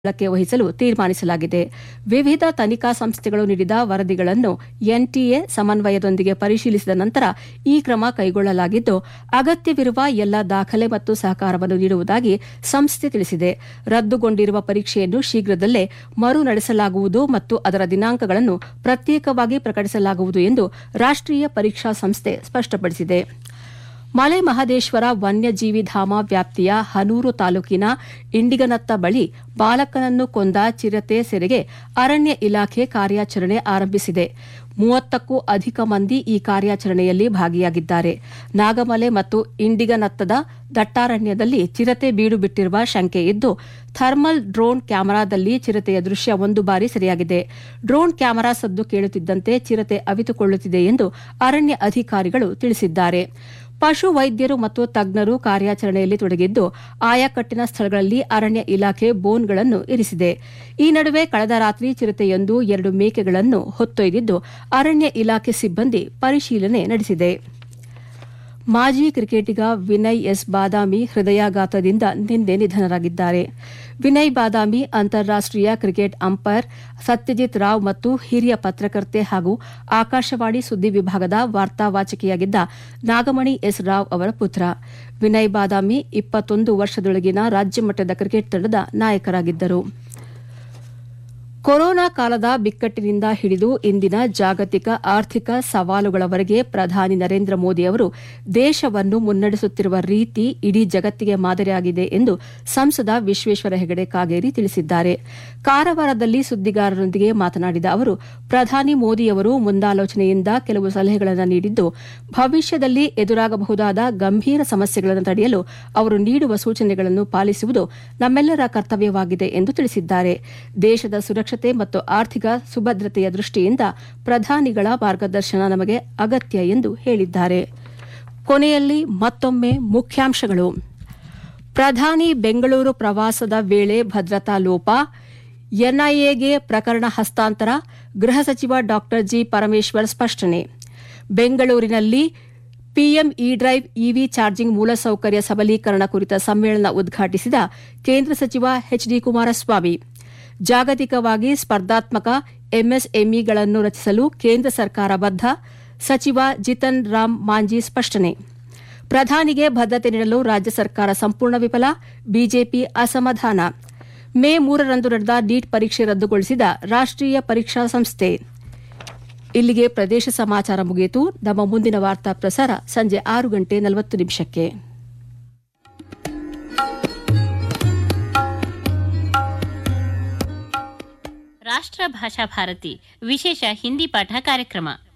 ಕ್ಕೆ ವಹಿಸಲು ತೀರ್ಮಾನಿಸಲಾಗಿದೆ ವಿವಿಧ ತನಿಖಾ ಸಂಸ್ಥೆಗಳು ನೀಡಿದ ವರದಿಗಳನ್ನು ಎನ್ಟಿಎ ಸಮನ್ವಯದೊಂದಿಗೆ ಪರಿಶೀಲಿಸಿದ ನಂತರ ಈ ಕ್ರಮ ಕೈಗೊಳ್ಳಲಾಗಿದ್ದು ಅಗತ್ಯವಿರುವ ಎಲ್ಲ ದಾಖಲೆ ಮತ್ತು ಸಹಕಾರವನ್ನು ನೀಡುವುದಾಗಿ ಸಂಸ್ಥೆ ತಿಳಿಸಿದೆ ರದ್ದುಗೊಂಡಿರುವ ಪರೀಕ್ಷೆಯನ್ನು ಶೀಘ್ರದಲ್ಲೇ ಮರು ನಡೆಸಲಾಗುವುದು ಮತ್ತು ಅದರ ದಿನಾಂಕಗಳನ್ನು ಪ್ರತ್ಯೇಕವಾಗಿ ಪ್ರಕಟಿಸಲಾಗುವುದು ಎಂದು ರಾಷ್ಟೀಯ ಪರೀಕ್ಷಾ ಸಂಸ್ಥೆ ಸ್ಪಷ್ಟಪಡಿಸಿದೆ ಮಲೆ ಮಹದೇಶ್ವರ ವನ್ಯಜೀವಿ ಧಾಮ ವ್ಯಾಪ್ತಿಯ ಹನೂರು ತಾಲೂಕಿನ ಇಂಡಿಗನತ್ತ ಬಳಿ ಬಾಲಕನನ್ನು ಕೊಂದ ಚಿರತೆ ಸೆರೆಗೆ ಅರಣ್ಯ ಇಲಾಖೆ ಕಾರ್ಯಾಚರಣೆ ಆರಂಭಿಸಿದೆ ಮೂವತ್ತಕ್ಕೂ ಅಧಿಕ ಮಂದಿ ಈ ಕಾರ್ಯಾಚರಣೆಯಲ್ಲಿ ಭಾಗಿಯಾಗಿದ್ದಾರೆ ನಾಗಮಲೆ ಮತ್ತು ಇಂಡಿಗನತ್ತದ ದಟ್ಟಾರಣ್ಯದಲ್ಲಿ ಚಿರತೆ ಬೀಡು ಬಿಟ್ಟಿರುವ ಶಂಕೆ ಇದ್ದು ಥರ್ಮಲ್ ಡ್ರೋನ್ ಕ್ಯಾಮೆರಾದಲ್ಲಿ ಚಿರತೆಯ ದೃಶ್ಯ ಒಂದು ಬಾರಿ ಸೆರೆಯಾಗಿದೆ ಡ್ರೋನ್ ಕ್ಯಾಮೆರಾ ಸದ್ದು ಕೇಳುತ್ತಿದ್ದಂತೆ ಚಿರತೆ ಅವಿತುಕೊಳ್ಳುತ್ತಿದೆ ಎಂದು ಅರಣ್ಯ ಅಧಿಕಾರಿಗಳು ತಿಳಿಸಿದ್ದಾರೆ ಪಶು ವೈದ್ಯರು ಮತ್ತು ತಜ್ಞರು ಕಾರ್ಯಾಚರಣೆಯಲ್ಲಿ ತೊಡಗಿದ್ದು ಆಯಾಕಟ್ಟಿನ ಸ್ಥಳಗಳಲ್ಲಿ ಅರಣ್ಯ ಇಲಾಖೆ ಬೋನ್ಗಳನ್ನು ಇರಿಸಿದೆ ಈ ನಡುವೆ ಕಳೆದ ರಾತ್ರಿ ಚಿರತೆಯೊಂದು ಎರಡು ಮೇಕೆಗಳನ್ನು ಹೊತ್ತೊಯ್ದಿದ್ದು ಅರಣ್ಯ ಇಲಾಖೆ ಸಿಬ್ಬಂದಿ ಪರಿಶೀಲನೆ ನಡೆಸಿದೆ ಮಾಜಿ ಕ್ರಿಕೆಟಿಗ ವಿನಯ್ ಎಸ್ ಬಾದಾಮಿ ಹೃದಯಾಘಾತದಿಂದ ನಿನ್ನೆ ನಿಧನರಾಗಿದ್ದಾರೆ ವಿನಯ್ ಬಾದಾಮಿ ಅಂತಾರಾಷ್ಟೀಯ ಕ್ರಿಕೆಟ್ ಅಂಪೈರ್ ಸತ್ಯಜಿತ್ ರಾವ್ ಮತ್ತು ಹಿರಿಯ ಪತ್ರಕರ್ತೆ ಹಾಗೂ ಆಕಾಶವಾಣಿ ಸುದ್ದಿ ವಿಭಾಗದ ವಾರ್ತಾವಾಚಕಿಯಾಗಿದ್ದ ನಾಗಮಣಿ ಎಸ್ ರಾವ್ ಅವರ ಪುತ್ರ ವಿನಯ್ ಬಾದಾಮಿ ಇಪ್ಪತ್ತೊಂದು ವರ್ಷದೊಳಗಿನ ರಾಜ್ಯಮಟ್ಟದ ಕ್ರಿಕೆಟ್ ತಂಡದ ನಾಯಕರಾಗಿದ್ದರು ಕೊರೋನಾ ಕಾಲದ ಬಿಕ್ಕಟ್ಟಿನಿಂದ ಹಿಡಿದು ಇಂದಿನ ಜಾಗತಿಕ ಆರ್ಥಿಕ ಸವಾಲುಗಳವರೆಗೆ ಪ್ರಧಾನಿ ನರೇಂದ್ರ ಮೋದಿ ಅವರು ದೇಶವನ್ನು ಮುನ್ನಡೆಸುತ್ತಿರುವ ರೀತಿ ಇಡೀ ಜಗತ್ತಿಗೆ ಮಾದರಿಯಾಗಿದೆ ಎಂದು ಸಂಸದ ವಿಶ್ವೇಶ್ವರ ಹೆಗಡೆ ಕಾಗೇರಿ ತಿಳಿಸಿದ್ದಾರೆ ಕಾರವಾರದಲ್ಲಿ ಸುದ್ದಿಗಾರರೊಂದಿಗೆ ಮಾತನಾಡಿದ ಅವರು ಪ್ರಧಾನಿ ಮೋದಿಯವರು ಮುಂದಾಲೋಚನೆಯಿಂದ ಕೆಲವು ಸಲಹೆಗಳನ್ನು ನೀಡಿದ್ದು ಭವಿಷ್ಯದಲ್ಲಿ ಎದುರಾಗಬಹುದಾದ ಗಂಭೀರ ಸಮಸ್ಯೆಗಳನ್ನು ತಡೆಯಲು ಅವರು ನೀಡುವ ಸೂಚನೆಗಳನ್ನು ಪಾಲಿಸುವುದು ನಮ್ಮೆಲ್ಲರ ಕರ್ತವ್ಯವಾಗಿದೆ ಎಂದು ತಿಳಿಸಿದ್ದಾರೆ ದೇಶದ ಸುರಕ್ಷತೆ ಮತ್ತು ಆರ್ಥಿಕ ಸುಭದ್ರತೆಯ ದೃಷ್ಟಿಯಿಂದ ಪ್ರಧಾನಿಗಳ ಮಾರ್ಗದರ್ಶನ ನಮಗೆ ಅಗತ್ಯ ಎಂದು ಹೇಳಿದ್ದಾರೆ ಕೊನೆಯಲ್ಲಿ ಮತ್ತೊಮ್ಮೆ ಮುಖ್ಯಾಂಶಗಳು ಪ್ರಧಾನಿ ಬೆಂಗಳೂರು ಪ್ರವಾಸದ ವೇಳೆ ಭದ್ರತಾ ಲೋಪ ಎನ್ಐಎಗೆ ಪ್ರಕರಣ ಹಸ್ತಾಂತರ ಗೃಹ ಸಚಿವ ಡಾ ಜಿ ಪರಮೇಶ್ವರ್ ಸ್ಪಷ್ಟನೆ ಬೆಂಗಳೂರಿನಲ್ಲಿ PM E drive EV charging ಮೂಲಸೌಕರ್ಯ ಸಬಲೀಕರಣ ಕುರಿತ ಸಮ್ಮೇಳನ ಉದ್ಘಾಟಿಸಿದ ಕೇಂದ್ರ ಸಚಿವ ಎಚ್ ಡಿ ಕುಮಾರಸ್ವಾಮಿ ಜಾಗತಿಕವಾಗಿ ಸ್ಪರ್ಧಾತ್ಮಕ ಎಂಎಸ್ಎಂಇಗಳನ್ನು ರಚಿಸಲು ಕೇಂದ್ರ ಸರ್ಕಾರ ಬದ್ಧ ಸಚಿವ ಜಿತನ್ ರಾಮ್ ಮಾಂಜಿ ಸ್ಪಷ್ಟನೆ ಪ್ರಧಾನಿಗೆ ಭದ್ರತೆ ನೀಡಲು ರಾಜ್ಯ ಸರ್ಕಾರ ಸಂಪೂರ್ಣ ವಿಫಲ ಬಿಜೆಪಿ ಅಸಮಾಧಾನ ಮೇ ಮೂರರಂದು ನಡೆದ ನೀಟ್ ಪರೀಕ್ಷೆ ರದ್ದುಗೊಳಿಸಿದ ರಾಷ್ಟೀಯ ಪರೀಕ್ಷಾ ಸಂಸ್ಥೆ ಇಲ್ಲಿಗೆ ಪ್ರದೇಶ ಸಮಾಚಾರ ಮುಗಿಯಿತು ನಮ್ಮ ಮುಂದಿನ ವಾರ್ತಾ ಪ್ರಸಾರ ಸಂಜೆ ಆರು ಗಂಟೆ ನಲವತ್ತು ನಿಮಿಷಕ್ಕೆ ರಾಷ್ಟ್ರ ಭಾಷಾ ಭಾರತಿ ವಿಶೇಷ ಹಿಂದಿ ಪಾಠ ಕಾರ್ಯಕ್ರಮ